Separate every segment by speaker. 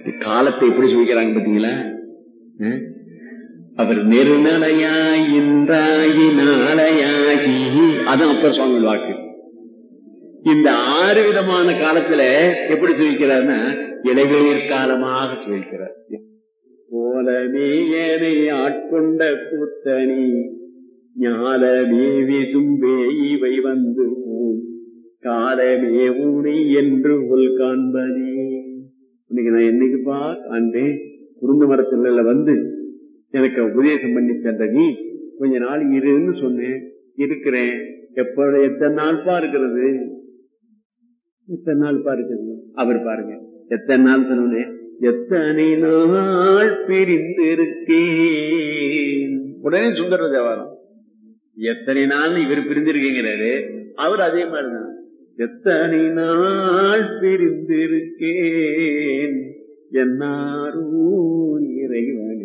Speaker 1: காலத்தை எப்படி சொல்லிக்கிறாங்க பாத்தீங்களா அஹ்? அவர் நெருநலையாய் இன்றாயி நாளையாகி அதான் அப்பர் சுவாமி வாக்கு இந்த ஆறு விதமான காலத்துல எப்படி சொல்லிக்கிறார்னா இளைவேர் காலமாக சொல்லிக்கிறார் போலமே ஏனை ஆட்கொண்ட கூத்தனி ஞாலமே விசும்பே இவை வந்து ஊம். காலமே ஊனி என்று உள் காண்பனே இன்னைக்கு நான் என்னைக்குப்பா காண்பேன் குறுந்து மரத்துல வந்து எனக்கு உபதேசம் பண்ணி தந்த நீ கொஞ்ச நாள் இருன்னு சொன்னேன் இருக்கிறேன் எப்ப எத்தனை நாள் பா இருக்கிறது எத்தனை நாள் பா இருக்கிறது அவர் பாருங்க எத்தனை நாள் சொன்னேன் எத்தனை நாள் பிரிந்து இருக்கேன் உடனே சுந்தர தேவாரம் எத்தனை நாள் இவர் பிரிந்திருக்கீங்கிறாரு அவர் அதே மாதிரிதான் எத்தனை நாள் பிரிந்திருக்கேன் என்னாரூர் இறைவனே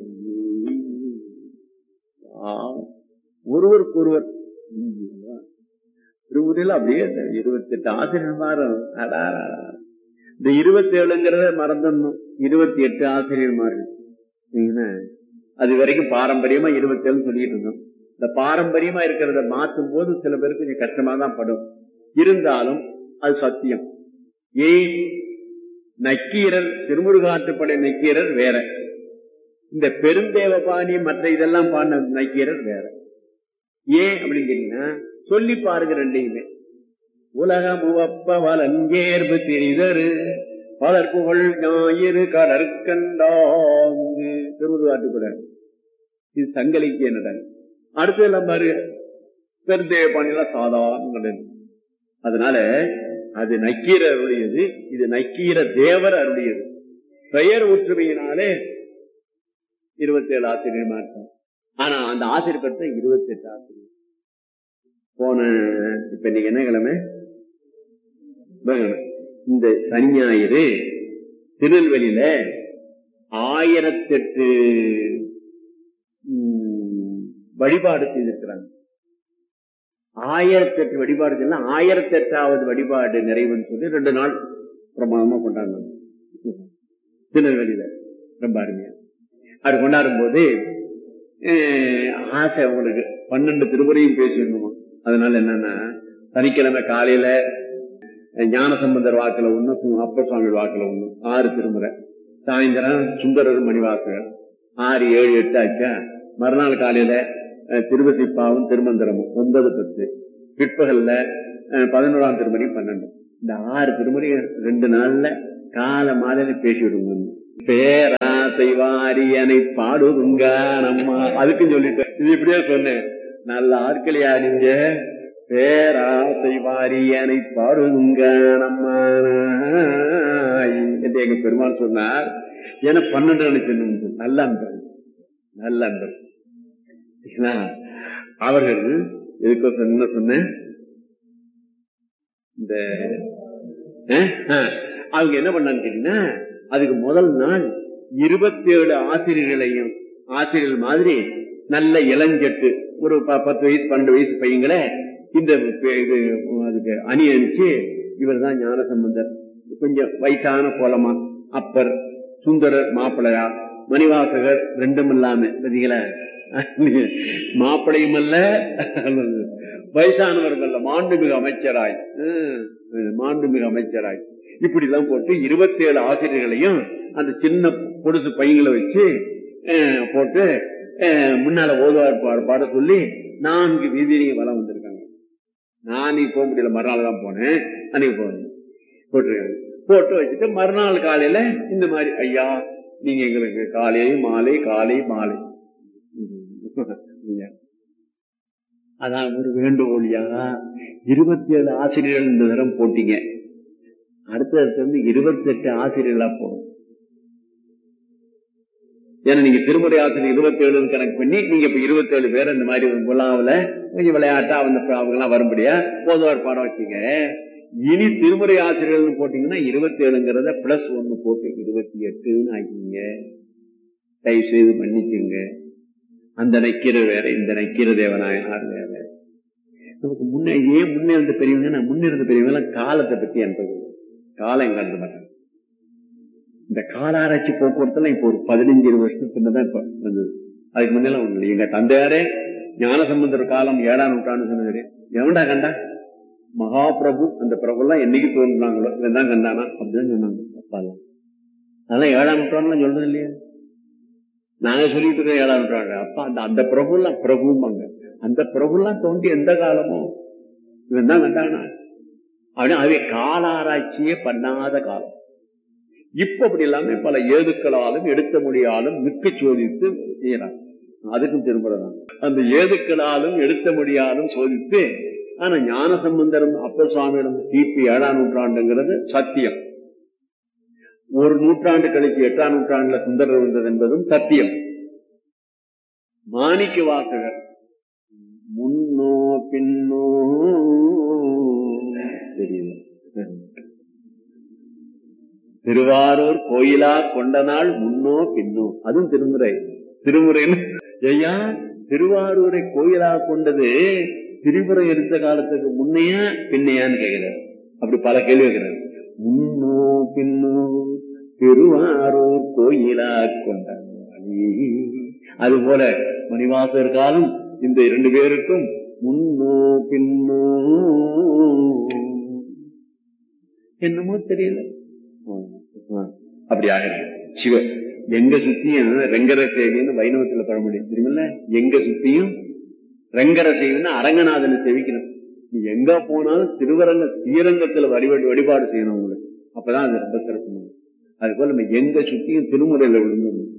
Speaker 1: ஆம். ஒருவருக்கு ஒருவர் திருமுறையில் அப்படியே இருபத்தி எட்டு ஆசிரியர் மாறும் அடாடா. இந்த இருபத்தி ஏழுங்கிறத மறந்துடணும் இருபத்தி எட்டு ஆசிரியர்மார்கள் சரிங்களா? அது வரைக்கும் பாரம்பரியமா இருபத்தி ஏழு சொல்லிட்டு இருந்தோம் இந்த பாரம்பரியமா இருக்கிறத மாற்றும் போது சில பேருக்கு கொஞ்சம் கஷ்டமா தான் படும் இருந்தாலும் அது சத்தியம் ஏன் நக்கீரர் திருமுருகாற்றுப்படை நக்கீரர் வேற இந்த பெருந்தேவபாணி மற்ற இதெல்லாம் பாடின நக்கீரர் வேற ஏன் அப்படின்னு கேட்டீங்கன்னா சொல்லி பாருங்க ரெண்டையுமே உலகம் உவப்ப வலங்கேர்பு திரிதரு பலர் புகழ் ஞாயிறு கடற்கண்டாங்கு திருமுருகாற்றுப்படை இது சங்கலிக்கு என்னடாங்க அடுத்து எல்லாம் பாரு பெருந்தேவபாணியெல்லாம் சாதாரண கிடையாது. அதனால அது நக்கீர அருளியது இது நக்கீர தேவர் அருளியது பெயர் ஒற்றுமையினாலே இருபத்தி ஏழு ஆசிரியர் இருக்கும் ஆனா அந்த ஆசிரியர் பெற்ற இருபத்தி எட்டு ஆசிரியர் போன இப்ப இன்னைக்கு என்ன கிழமை புதன்கிழமை. இந்த சனி ஞாயிறு திருநெல்வேலியில ஆயிரத்தெட்டு ம், வழிபாடு செய்திருக்கிறாங்க ஆயிரத்தி எட்டு வழிபாடு செய்யலாம் ஆயிரத்தி எட்டாவது வழிபாடு நிறைவுன்னு சொல்லி ரெண்டு நாள் பிரமாதமா கொண்டாடினாங்க திருநெல்வேலியில ரொம்ப அருமையா அது கொண்டாடும் போது அஹ், ஆசை அவங்களுக்கு பன்னெண்டு திருமுறையும் பேசிடணுமா அதனால என்னன்னா சனிக்கிழமை காலையில அஹ், ஞானசம்பந்தர் வாக்குல ஒண்ணு அப்பர் சுவாமி வாக்குல ஒண்ணு ஆறு திருமுறை சாயந்தரம் சுந்தரர் மணி வாக்குகள் ஆறு ஏழு எட்டு ஆச்சா மறுநாள் காலையில அஹ், திருவசிப்பாவும் திருமந்திரமும் ஒன்பது பத்து பிற்பகல்ல அஹ், பதினோராம் திருமணி பன்னெண்டு இந்த ஆறு திருமணி ரெண்டு நாள்ல கால மாலையில பேசி விடுங்க பேராசை வாரியனை பாடுதுங்க நம்ம அதுக்கும் சொல்லிட்டேன் இது இப்படியே சொன்னேன் நல்ல ஆட்களையா நீங்க பேராசை வாரியனை பாடுதுங்க நம்ம என்று எங்க பெருமாள் சொன்னார் ஏன்னா பன்னெண்டு நினைச்சு நல்ல அன்பர் நல்ல அன்பர் சரிங்களா? அவர்கள் எதுக்கு என்ன சொன்னேன் இந்த அஹ், அஹ், அவங்க என்ன பண்ணான்னு கேட்டீங்கன்னா அதுக்கு முதல் நாள் இருபத்தி ஏழு ஆசிரியர்களையும் ஆசிரியர்கள் மாதிரி நல்ல இளஞ்சட்டு ஒரு ப- பத்து வயசு பன்னெண்டு வயசு பையங்களை இந்த பே- இது அதுக்கு அணி அணிச்சு இவர் தான் ஞான சம்பந்தர் கொஞ்சம் வயசான கோலமா அப்பர் சுந்தரர் மாப்பிள்ளையா மணிவாசகர் ரெண்டும் இல்லாம பாத்தீங்களா மாப்பிளையும் அல்ல வயசானவர்கள் அல்ல மாண்புமிகு அமைச்சராய் ஹம், மாண்புமிகு அமைச்சராய் இப்படி எல்லாம் போட்டு இருபத்தி ஏழு ஆசிரியர்களையும் அந்த சின்ன பொடுசு பையங்களை வச்சு அஹ், போட்டு அஹ், முன்னால ஓதுவார் பாட பாட சொல்லி நான்கு வீதியிலையும் வளம் வந்திருக்காங்க நான் நீ போக முடியல மறுநாள் தான் போனேன் அன்னைக்கு போனேன் போட்டிருக்காங்க போட்டு வச்சுட்டு மறுநாள் காலையில இந்த மாதிரி ஐயா நீங்க எங்களுக்கு காலை மாலை காலை மாலை ஐயா. அதான் ஒரு வேண்டுகோளியா இருபத்தி ஏழு ஆசிரியர்கள் இந்த தரம் போட்டீங்க அடுத்தது வந்து இருபத்தி எட்டு ஆசிரியர்களா போடும் ஏன்னா நீங்க திருமுறை ஆசிரியர் இருபத்தி ஏழு கணக்கு பண்ணி நீங்க இப்ப இருபத்தி ஏழு பேர் இந்த மாதிரி ஒரு விழாவுல கொஞ்சம் விளையாட்டா அந்த அவங்க எல்லாம் வரும்படியா போதுவார் பாடம் வச்சீங்க இனி திருமுறை ஆசிரியர்கள் போட்டீங்கன்னா இருபத்தி ஏழுங்கிறத பிளஸ் ஒன்னு போட்டு இருபத்தி எட்டுன்னு ஆக்கிங்க தயவு செய்து மன்னிச்சுங்க அந்த நக்கீர வேற இந்த நக்கீர தேவநாயனார் வேற நமக்கு முன்னே ஏன் முன்னே இருந்த பெரியவங்க நான் முன்னே இருந்த பெரியவங்க எல்லாம் காலத்தை பத்தி எனக்கு காலம் கண்டு மாட்டாங்க இந்த காலாராய்ச்சி போக்குவரத்துல இப்போ ஒரு பதினஞ்சு இருபது வருஷத்துக்கு தான் இப்ப வந்தது அதுக்கு முன்னெல்லாம் ஒண்ணு இல்லை. எங்க தந்தையாரே ஞானசம்பந்தர் காலம் ஏழாம் நூற்றாண்டு சொன்னது எவன்டா கண்டா மகாபிரபு அந்த பிரபு எல்லாம் என்னைக்கு தோன்றாங்களோ இவன் தான் கண்டானா அப்படின்னு சொன்னாங்க அப்பா எல்லாம் அதெல்லாம் ஏழாம் நூற்றாண்டுலாம் சொல்றது இல்லையா நாங்க சொல்லிட்டு இருக்கோம் ஏழாம் நூற்றாண்டு அப்பா அந்த அந்த பிரபு எல்லாம் பிரபும்பாங்க அந்த பிரபு எல்லாம் தோன்றி எந்த காலமோ இவன் தான் கண்டானா அப்படின்னு அவை காலாராய்ச்சியே பண்ணாத காலம் இப்ப அப்படி எல்லாமே பல ஏதுக்களாலும் எடுத்த மொழியாலும் மிக்க சோதித்து செய்யறாங்க அதுக்கும் திரும்புறதான் அந்த ஏதுக்களாலும் எடுத்த மொழியாலும் சோதித்து ஆனா ஞான சம்பந்தரும் அப்ப சுவாமியிடம் கிபி ஏழாம் நூற்றாண்டுங்கிறது சத்தியம் ஒரு நூற்றாண்டு கழிச்சு எட்டாம் நூற்றாண்டுல சுந்தரர் வந்தது என்பதும் சத்தியம் மாணிக்க வாசகர் முன்னோ பின்னோ தெரியல திருவாரூர் கோயிலா கொண்ட நாள் முன்னோ பின்னோ அதுவும் திருமுறை திருமுறைன்னு ஐயா திருவாரூரை கோயிலா கொண்டது திரிபுரை எடுத்த காலத்துக்கு முன்னையா பின்னையான்னு கேட்கிறார் அப்படி பல கேள்வி கேட்கிறார் முன்னோ பின்னோ திருவாரூர் கோயிலா கொண்ட அது போல மணிவாசர் காலம் இந்த இரண்டு பேருக்கும் முன்னோ பின்னோ என்னமோ தெரியல அப்படி ஆகிறது சிவ எங்க சுத்தியும் ரெங்கர சேவின்னு வைணவத்துல பழமொழி தெரியுமில்ல எங்க சுத்தியும் ரெங்கர சேவின்னு அரங்கநாதனை செவிக்கணும் நீ எங்க போனாலும் திருவரங்க ஸ்ரீரங்கத்துல வழிபாடு வழிபாடு செய்யணும் உங்களுக்கு அப்பதான் அது ரொம்ப சிறப்பு அது போல நம்ம எங்க சுத்தியும் திருமுறையில விழுந்து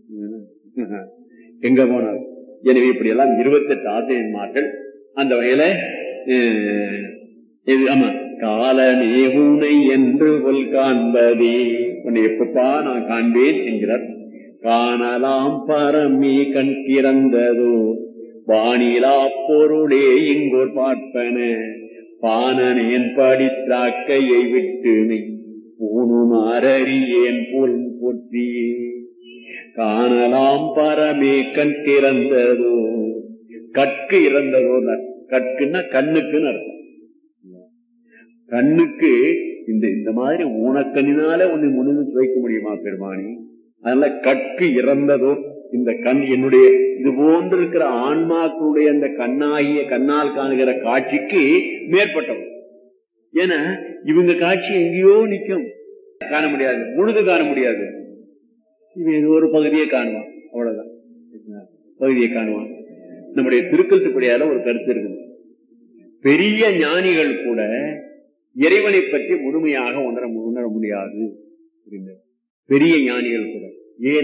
Speaker 1: எங்க போனாலும் எனவே இப்படி எல்லாம் இருபத்தெட்டு ஆசிரியன்மார்கள் அந்த வகையில அஹ், இது ஆமா காலனே உனை என்று கொல் காண்பதே உன்னை எப்பப்பா நான் காண்பேன் என்கிறார் காணலாம் பரமி கண் திறந்ததோ வானிலா பொருளே இங்கோர் பார்ப்பன பானனேன் படித்தாக்கையை விட்டு நீ பூணுமாறியேன் போல் போற்றியே காணலாம் பரமே கண் திறந்ததோ கற்கு இறந்ததோ கற்குன்னா கண்ணுக்குன்னு அர்த்தம் கண்ணுக்கு இந்த இந்த மாதிரி ஊனக்கண்ணினால உன்னை முன்னின்று வைக்க முடியுமா பெருமானி அதனால கற்கு இறந்ததோ இந்த கண் என்னுடைய இது போன்று இருக்கிற ஆன்மாக்களுடைய அந்த கண்ணாகிய கண்ணால் காணுகிற காட்சிக்கு மேற்பட்டவன் ஏன்னா இவங்க காட்சி எங்கேயோ நிக்கும் காண முடியாது முழுது காண முடியாது இவன் ஏதோ ஒரு பகுதியை காணுவான் அவ்வளவுதான் பகுதியை காணுவான் நம்முடைய திருக்கல்துப்படியால ஒரு கருத்து இருக்குது பெரிய ஞானிகள் கூட இறைவனை பற்றி முழுமையாக உணர உணர முடியாது அப்படின்னு. பெரிய ஞானிகள் கூட